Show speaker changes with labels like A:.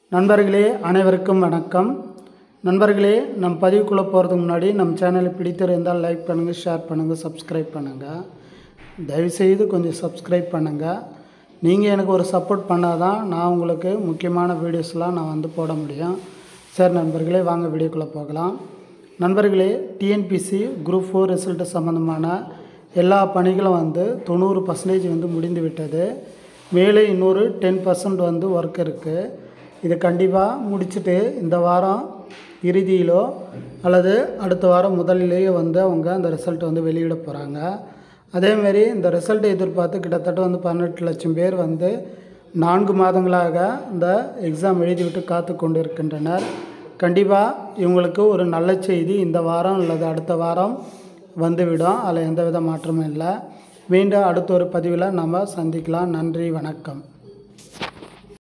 A: நண்பர்களே அனைவருக்கும் வணக்கம் நண்பர்களே நம் பதிவுக்குள்ளே போகிறதுக்கு முன்னாடி நம் சேனலை பிடித்திருந்தால் லைக் பண்ணுங்கள் ஷேர் பண்ணுங்கள் சப்ஸ்கிரைப் பண்ணுங்கள் தயவுசெய்து கொஞ்சம் சப்ஸ்கிரைப் பண்ணுங்கள் நீங்கள் எனக்கு ஒரு சப்போர்ட் பண்ணால் தான் நான் உங்களுக்கு முக்கியமான வீடியோஸ்லாம் நான் வந்து போட முடியும் சரி நண்பர்களே வாங்க வீடியோக்குள்ளே போகலாம் நண்பர்களே டிஎன்பிசி குரூப் ஃபோர் ரிசல்ட்டு சம்மந்தமான எல்லா பணிகளும் வந்து தொண்ணூறு பர்சன்டேஜ் வந்து முடிந்து விட்டது மேலே இன்னொரு டென் பர்சன்ட் வந்து ஒர்க் இருக்குது இது கண்டிப்பாக முடிச்சுட்டு இந்த வாரம் இறுதியிலோ அல்லது அடுத்த வாரம் முதலிலேயே வந்து அவங்க அந்த ரிசல்ட் வந்து வெளியிட போகிறாங்க அதேமாரி இந்த ரிசல்ட்டை எதிர்பார்த்து கிட்டத்தட்ட வந்து பதினெட்டு லட்சம் பேர் வந்து நான்கு மாதங்களாக இந்த எக்ஸாம் எழுதிவிட்டு காத்து கொண்டு இருக்கின்றனர் கண்டிப்பாக இவங்களுக்கு ஒரு நல்ல செய்தி இந்த வாரம் அல்லது அடுத்த வாரம் வந்துவிடும் அதில் எந்தவித மாற்றமும் இல்லை மீண்டும் அடுத்த ஒரு பதிவில் நம்ம சந்திக்கலாம் நன்றி வணக்கம்